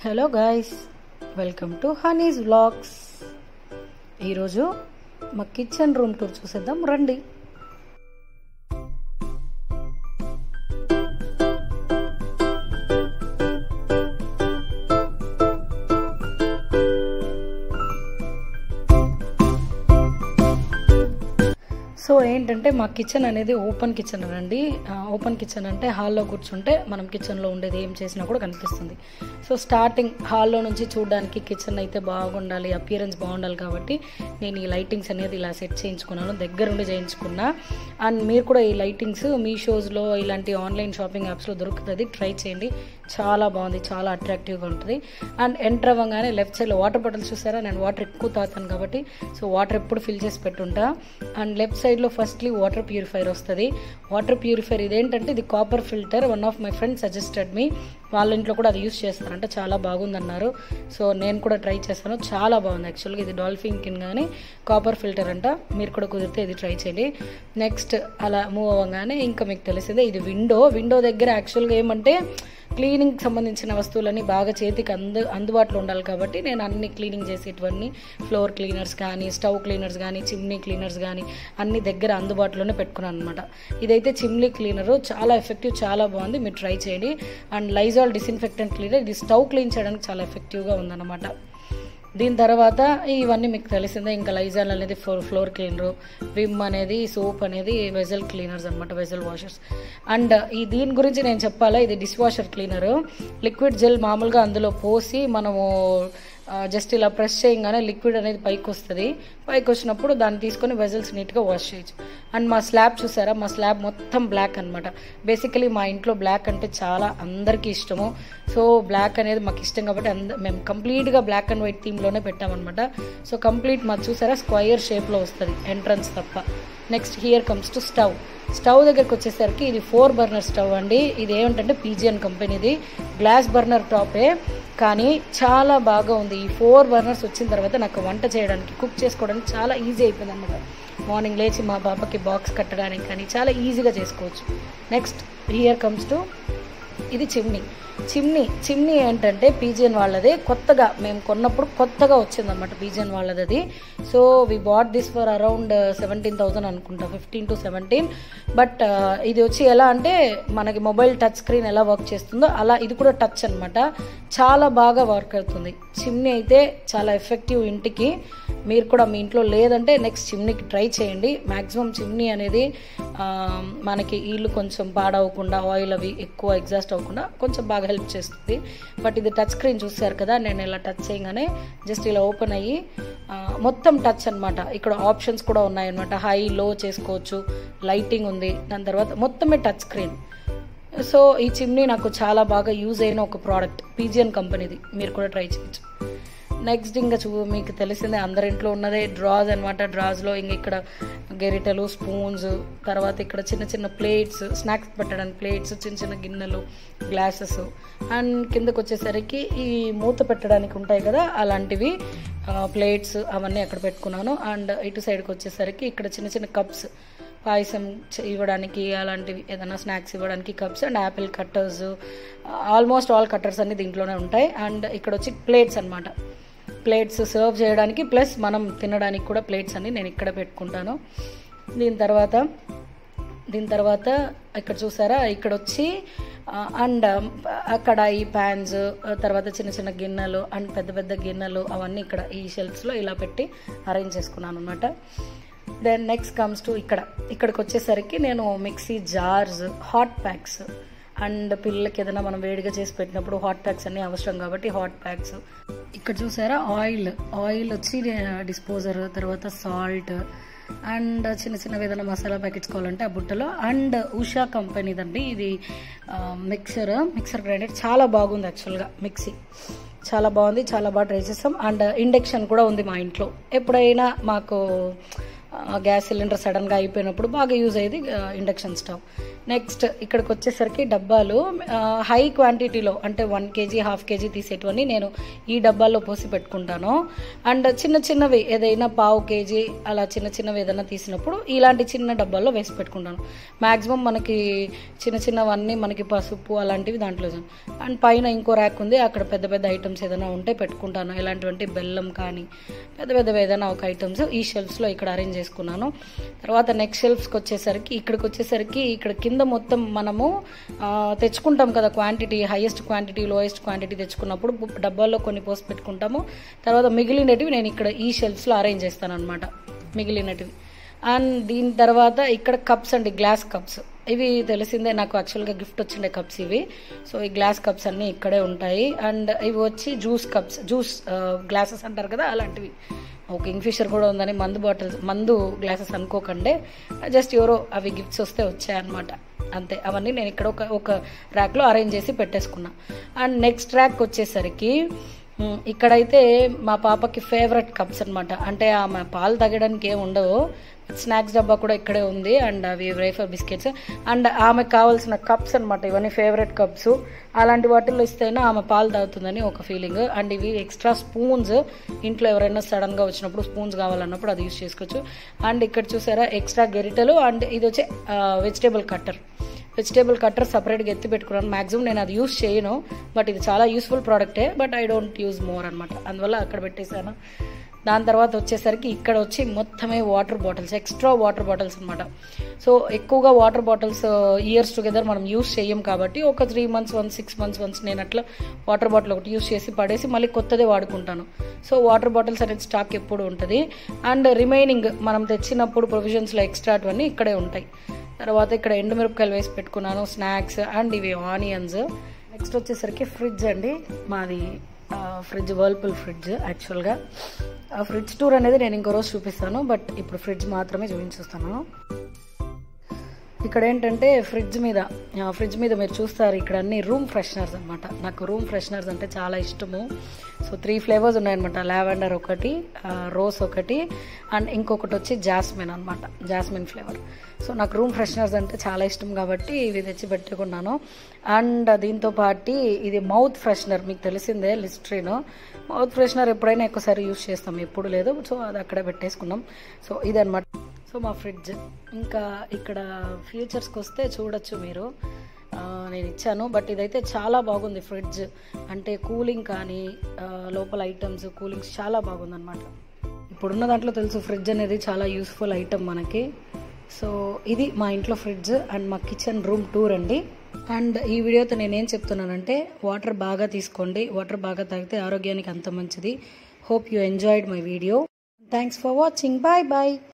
hello guys welcome to Honey's vlogs ఈరోజు మా kitchen room tour చూసేద్దాం రండి సో ఏంటంటే మా కిచెన్ అనేది ఓపెన్ కిచెన్ అండి ఓపెన్ కిచెన్ అంటే హాల్లో కూర్చుంటే మనం కిచెన్లో ఉండేది ఏం చేసినా కూడా కనిపిస్తుంది సో స్టార్టింగ్ హాల్లో నుంచి చూడడానికి కిచెన్ అయితే బాగుండాలి అపియరెన్స్ బాగుండాలి కాబట్టి నేను ఈ లైటింగ్స్ అనేది ఇలా సెట్ చేయించుకున్నాను దగ్గరుండి చేయించుకున్నా అండ్ మీరు కూడా ఈ లైటింగ్స్ మీ షోస్లో ఇలాంటి ఆన్లైన్ షాపింగ్ యాప్స్లో దొరుకుతుంది ట్రై చేయండి చాలా బాగుంది చాలా అట్రాక్టివ్గా ఉంటుంది అండ్ ఎంటర్ అవ్వగానే లెఫ్ట్ సైడ్లో వాటర్ బాటిల్స్ చూసారా నేను వాటర్ ఎక్కువ తాగుతాను కాబట్టి సో వాటర్ ఎప్పుడు ఫిల్ చేసి పెట్టుంటా అండ్ లెఫ్ట్ సైడ్లో ఫస్ట్లీ వాటర్ ప్యూరిఫైర్ వస్తుంది వాటర్ ప్యూరిఫైర్ ఇదేంటంటే ఇది copper filter one of my friend suggested మీ వాళ్ళ ఇంట్లో కూడా అది యూస్ చేస్తారంట చాలా బాగుందన్నారు సో నేను కూడా ట్రై చేస్తాను చాలా బాగుంది యాక్చువల్గా ఇది డాల్ఫిన్ కిన్ కానీ కాపర్ ఫిల్టర్ అంట మీరు కూడా కుదిరితే ఇది ట్రై చేయండి నెక్స్ట్ అలా మూవ్ అవ్వగానే ఇంకా మీకు తెలిసిందే ఇది విండో విండో దగ్గర యాక్చువల్గా ఏమంటే క్లీనింగ్ సంబంధించిన వస్తువులన్నీ బాగా చేతికి అందు అందుబాటులో ఉండాలి కాబట్టి నేను అన్ని క్లీనింగ్ చేసేటివన్నీ ఫ్లోర్ క్లీనర్స్ కానీ స్టవ్ క్లీనర్స్ కానీ చిమ్నీ క్లీనర్స్ కానీ అన్ని దగ్గర అందుబాటులోనే పెట్టుకున్నాను అనమాట ఇదైతే చిమ్నీ క్లీనరు చాలా ఎఫెక్టివ్ చాలా బాగుంది మీరు ట్రై చేయండి అండ్ లైజాల్ డిస్ఇన్ఫెక్టెంట్ క్లీనర్ ఇది స్టవ్ క్లీన్ చేయడానికి చాలా ఎఫెక్టివ్గా ఉందన్నమాట దీని తర్వాత ఇవన్నీ మీకు తెలిసిందే ఇంకా లైజాల్ అనేది ఫ్లోర్ ఫ్లోర్ క్లీనరు విమ్ అనేది సోప్ అనేది వెజల్ క్లీనర్స్ అనమాట వెజల్ వాషర్స్ అండ్ ఈ దీని గురించి నేను చెప్పాలా ఇది dish washer cleaner liquid gel మామూలుగా అందులో పోసి మనము జస్ట్ ఇలా ప్రెస్ చేయగానే లిక్విడ్ అనేది పైకి వస్తుంది పైకి వచ్చినప్పుడు దాన్ని తీసుకొని వెజల్స్ నీట్గా వాష్ చేయొచ్చు అండ్ మా స్లాబ్ చూసారా మా స్లాబ్ మొత్తం బ్లాక్ అనమాట బేసికలీ మా ఇంట్లో బ్లాక్ అంటే చాలా అందరికీ ఇష్టము సో బ్లాక్ అనేది మాకు ఇష్టం కాబట్టి అంద మేము కంప్లీట్గా బ్లాక్ అండ్ వైట్ థీమ్లోనే పెట్టామన్నమాట సో కంప్లీట్ మాకు చూసారా స్క్వయర్ షేప్లో వస్తుంది ఎంట్రన్స్ తప్ప next here comes to stove stove దగ్గరికి వచ్చేసరికి ఇది ఫోర్ బర్నర్ స్టవ్ అండి ఇది ఏమిటంటే పీజియన్ కంపెనీది గ్లాస్ బర్నర్ టాపే కానీ చాలా బాగా ఉంది ఈ ఫోర్ బర్నర్స్ వచ్చిన తర్వాత నాకు వంట చేయడానికి కుక్ చేసుకోవడానికి చాలా ఈజీ అయిపోయింది అనమాట మార్నింగ్ లేచి మా పాపకి బాక్స్ కట్టడానికి కానీ చాలా ఈజీగా చేసుకోవచ్చు నెక్స్ట్ హియర్ కమ్స్ టు ఇది చిమ్నీ చిమ్నీ చిమ్నీ ఏంటంటే పీజియన్ వాళ్ళది కొత్తగా మేము కొన్నప్పుడు కొత్తగా వచ్చిందన్నమాట పీజియన్ వాళ్ళది అది so we bought this for around seventeen thousand అనుకుంటా ఫిఫ్టీన్ టు సెవెంటీన్ బట్ ఇది వచ్చి ఎలా అంటే మనకి మొబైల్ టచ్ స్క్రీన్ ఎలా వర్క్ చేస్తుందో అలా ఇది కూడా టచ్ అనమాట చాలా బాగా వర్క్ అవుతుంది చిమ్నీ అయితే చాలా ఎఫెక్టివ్ ఇంటికి మీరు కూడా మీ ఇంట్లో లేదంటే నెక్స్ట్ చిమ్నీకి ట్రై చేయండి మ్యాక్సిమం చిమ్నీ అనేది మనకి ఇల్లు కొంచెం పాడవకుండా ఆయిల్ అవి ఎక్కువ ఎగ్జాస్ట్ అవ్వకుండా కొంచెం బాగా హెల్ప్ చేస్తుంది బట్ ఇది టచ్ స్క్రీన్ చూసారు కదా నేను ఇలా టచ్ చేయగానే జస్ట్ ఇలా ఓపెన్ అయ్యి మొత్తం టచ్ అనమాట ఇక్కడ ఆప్షన్స్ కూడా ఉన్నాయన్నమాట హై లో చేసుకోవచ్చు లైటింగ్ ఉంది దాని తర్వాత మొత్తమే టచ్ స్క్రీన్ సో ఈ చిమ్నీ నాకు చాలా బాగా యూజ్ అయిన ఒక ప్రోడక్ట్ పీజియన్ కంపెనీది మీరు కూడా ట్రై చేయొచ్చు నెక్స్ట్ ఇంకా చూ మీకు తెలిసిందే అందరింట్లో ఉన్నదే డ్రాజ్ అనమాట డ్రాజ్లో ఇంక ఇక్కడ గెరిటలు స్పూన్స్ తర్వాత ఇక్కడ చిన్న చిన్న ప్లేట్స్ స్నాక్స్ పెట్టడానికి ప్లేట్స్ చిన్న చిన్న గిన్నెలు గ్లాసెస్ అండ్ కిందకు వచ్చేసరికి ఈ మూత పెట్టడానికి ఉంటాయి కదా అలాంటివి ప్లేట్స్ అవన్నీ అక్కడ పెట్టుకున్నాను అండ్ ఇటు సైడ్కి వచ్చేసరికి ఇక్కడ చిన్న చిన్న కప్స్ పాయసం ఇవ్వడానికి అలాంటివి ఏదైనా స్నాక్స్ ఇవ్వడానికి cups and apple cutters almost all cutters అన్ని దీంట్లోనే ఉంటాయి అండ్ ఇక్కడ వచ్చి ప్లేట్స్ అనమాట ప్లేట్స్ సర్వ్ చేయడానికి ప్లస్ మనం తినడానికి కూడా ప్లేట్స్ అన్ని నేను ఇక్కడ పెట్టుకుంటాను దీని తర్వాత దీని తర్వాత ఇక్కడ చూసారా ఇక్కడ వచ్చి అండ్ అక్కడ ఈ ప్యాన్స్ తర్వాత చిన్న చిన్న గిన్నెలు అండ్ పెద్ద పెద్ద గిన్నెలు అవన్నీ ఇక్కడ ఈ షెల్ఫ్స్లో ఇలా పెట్టి అరేంజ్ చేసుకున్నాను అనమాట దెన్ నెక్స్ట్ కమ్స్ టు ఇక్కడ ఇక్కడికి వచ్చేసరికి నేను mixie jars hot packs and పిల్లలకి ఏదైనా మనం వేడిగా చేసి పెట్టినప్పుడు హాట్ ప్యాక్స్ అన్నీ అవసరం కాబట్టి హాట్ ప్యాక్స్ ఇక్కడ చూసారా ఆయిల్ ఆయిల్ వచ్చి డిస్పోజర్ తర్వాత సాల్ట్ అండ్ చిన్న చిన్నవి ఏదైనా మసాలా ప్యాకెట్స్ కావాలంటే ఆ బుట్టలో అండ్ ఉషా కంపెనీదండి ఇది మిక్సర్ మిక్సర్ గ్రైండర్ చాలా బాగుంది యాక్చువల్గా మిక్సీ చాలా బాగుంది చాలా బాగా ట్రై చేస్తాం అండ్ ఇండక్షన్ కూడా ఉంది మా ఇంట్లో ఎప్పుడైనా మాకు గ్యాస్ సిలిండర్ సడన్గా అయిపోయినప్పుడు బాగా యూజ్ అయ్యేది ఇండక్షన్ స్టవ్ నెక్స్ట్ ఇక్కడికి వచ్చేసరికి డబ్బాలు హై క్వాంటిటీలో అంటే వన్ కేజీ హాఫ్ కేజీ తీసేటివన్నీ నేను ఈ డబ్బాల్లో పోసి పెట్టుకుంటాను అండ్ చిన్న చిన్నవి ఏదైనా పావు కేజీ అలా చిన్న చిన్నవి ఏదైనా తీసినప్పుడు ఇలాంటి చిన్న డబ్బాల్లో వేసి పెట్టుకుంటాను మ్యాక్సిమం మనకి చిన్న చిన్నవన్నీ మనకి పసుపు అలాంటివి దాంట్లో అండ్ పైన ఇంకో ర్యాక్ ఉంది అక్కడ పెద్ద పెద్ద ఐటమ్స్ ఏదైనా ఉంటే పెట్టుకుంటాను ఎలాంటివంటే బెల్లం కానీ పెద్ద పెద్దవి ఏదైనా ఒక ఐటమ్స్ ఈ షెల్ఫ్స్లో ఇక్కడ అరేంజ్ చేసుకున్నాను తర్వాత నెక్స్ట్ షెల్ఫ్స్కి వచ్చేసరికి ఇక్కడికి వచ్చేసరికి ఇక్కడ కింద మొత్తం మనము ఆ, తెచ్చుకుంటాం కదా quantity highest quantity lowest quantity తెచ్చుకున్నప్పుడు బు- డబ్బాల్లో కొన్ని పోసి పెట్టుకుంటాము తర్వాత మిగిలినటివి నేను ఇక్కడ ఈ షెల్ఫ్స్లో అరేంజ్ చేస్తాను అనమాట మిగిలినటివి అండ్ దీని తర్వాత ఇక్కడ కప్స్ అండి గ్లాస్ కప్స్ ఇవి తెలిసిందే నాకు యాక్చువల్గా గిఫ్ట్ వచ్చిండే కప్స్ ఇవి సో ఈ గ్లాస్ కప్స్ అన్నీ ఇక్కడే ఉంటాయి అండ్ ఇవి వచ్చి జ్యూస్ కప్స్ జ్యూస్ గ్లాసెస్ అంటారు కదా అలాంటివి ఓ కింగ్ ఫిషర్ కూడా ఉందని మందు బాటిల్స్ మందు గ్లాసెస్ అనుకోకండి జస్ట్ ఎవరో అవి గిఫ్ట్స్ వస్తే వచ్చాయన్నమాట అంతే అవన్నీ నేను ఇక్కడ ఒక ఒక ర్యాక్లో అరేంజ్ చేసి పెట్టేసుకున్నా అండ్ నెక్స్ట్ ర్యాక్ వచ్చేసరికి మ్, ఇక్కడైతే మా పాపకి ఫేవరెట్ కప్స్ అన్నమాట అంటే ఆమె పాలు తాగడానికి ఏం ఉండవు స్నాక్స్ డబ్బా కూడా ఇక్కడే ఉంది అండ్ అవి వేఫర్ బిస్కెట్స్ అండ్ ఆమెకు కావాల్సిన కప్స్ అన్నమాట ఇవన్నీ ఫేవరెట్ కప్స్ అలాంటి వాటిల్లో ఇస్తేనే ఆమె పాలు తాగుతుందని ఒక ఫీలింగ్ అండ్ ఇవి ఎక్స్ట్రా స్పూన్స్ ఇంట్లో ఎవరైనా సడన్గా వచ్చినప్పుడు స్పూన్స్ కావాలన్నప్పుడు అది యూస్ చేసుకోవచ్చు అండ్ ఇక్కడ చూసారా ఎక్స్ట్రా గెరిటలు అండ్ ఇది వచ్చి వెజిటేబుల్ కట్టర్ వెజిటేబుల్ కట్టర్ సపరేట్గా ఎత్తి పెట్టుకున్నాను మాక్సిమం నేను అది యూస్ చేయను బట్ ఇది చాలా యూస్ఫుల్ ప్రోడక్టే but I don't use more అనమాట అందువల్ల అక్కడ పెట్టేశాను దాని తర్వాత వచ్చేసరికి ఇక్కడ వచ్చి మొత్తమే water bottles extra water bottles అనమాట సో ఎక్కువగా వాటర్ బాటిల్స్ ఇయర్స్ టుగెదర్ మనం యూస్ చేయం కాబట్టి ఒక three months once six months once నేను అట్లా వాటర్ బాటిల్ ఒకటి యూస్ చేసి పడేసి మళ్ళీ కొత్తదే వాడుకుంటాను సో వాటర్ బాటిల్స్ అనేది స్టాక్ ఎప్పుడు ఉంటుంది అండ్ రిమైనింగ్ మనం తెచ్చినప్పుడు ప్రొవిజన్స్లో ఎక్స్ట్రా అటువన్నీ ఇక్కడే ఉంటాయి తర్వాత ఇక్కడ ఎండుమిరపకాయలు వేసి పెట్టుకున్నాను స్నాక్స్ అండ్ ఇవి ఆనియన్స్ నెక్స్ట్ వచ్చేసరికి ఫ్రిడ్జ్ అండి మాది ఆ, ఫ్రిడ్జ్ వర్ల్పూల్ ఫ్రిడ్జ్ యాక్చువల్గా ఆ ఫ్రిడ్జ్ టూర్ అనేది నేను ఇంకో రోజు చూపిస్తాను బట్ ఇప్పుడు ఫ్రిడ్జ్ మాత్రమే చూపించేస్తాను ఇక్కడ ఏంటంటే ఫ్రిడ్జ్ మీద ఆ, ఫ్రిడ్జ్ మీద మీరు చూస్తారు ఇక్కడ అన్ని రూమ్ ఫ్రెషనర్స్ అనమాట నాకు రూమ్ ఫ్రెషనర్స్ అంటే చాలా ఇష్టము సో త్రీ ఫ్లేవర్స్ ఉన్నాయన్నమాట లావెండర్ ఒకటి ఆ, రోస్ ఒకటి అండ్ ఇంకొకటి వచ్చి జాస్మిన్ అనమాట జాస్మిన్ ఫ్లేవర్ సో నాకు రూమ్ ఫ్రెషనర్స్ అంటే చాలా ఇష్టం కాబట్టి ఇవి తెచ్చి పెట్టుకున్నాను అండ్ దీంతో పాటు ఇది మౌత్ ఫ్రెషనర్ మీకు తెలిసిందే లిస్ట్రీన్ మౌత్ ఫ్రెషనర్ ఎప్పుడైనా ఎక్కువసారి యూస్ చేస్తాం ఎప్పుడు లేదు సో అది అక్కడే పెట్టేసుకున్నాం సో ఇదన్నమాట సో మా ఫ్రిడ్జ్ ఇంకా ఇక్కడ ఫ్యూచర్స్కి వస్తే చూడొచ్చు మీరు ఆ, నేను ఇచ్చాను బట్ ఇదైతే చాలా బాగుంది ఫ్రిడ్జ్ అంటే కూలింగ్ కానీ ఆ, లోపల ఐటమ్స్ కూలింగ్స్ చాలా బాగుందన్నమాట ఇప్పుడున్న దాంట్లో తెలుసు ఫ్రిడ్జ్ అనేది చాలా యూస్ఫుల్ ఐటమ్ మనకి సో ఇది మా ఇంట్లో ఫ్రిడ్జ్ అండ్ మా కిచెన్ రూమ్ టూర్ అండి అండ్ ఈ వీడియోతో నేనేం చెప్తున్నానంటే వాటర్ బాగా తీసుకోండి వాటర్ బాగా తాగితే ఆరోగ్యానికి అంత మంచిది hope you enjoyed my video thanks for watching bye bye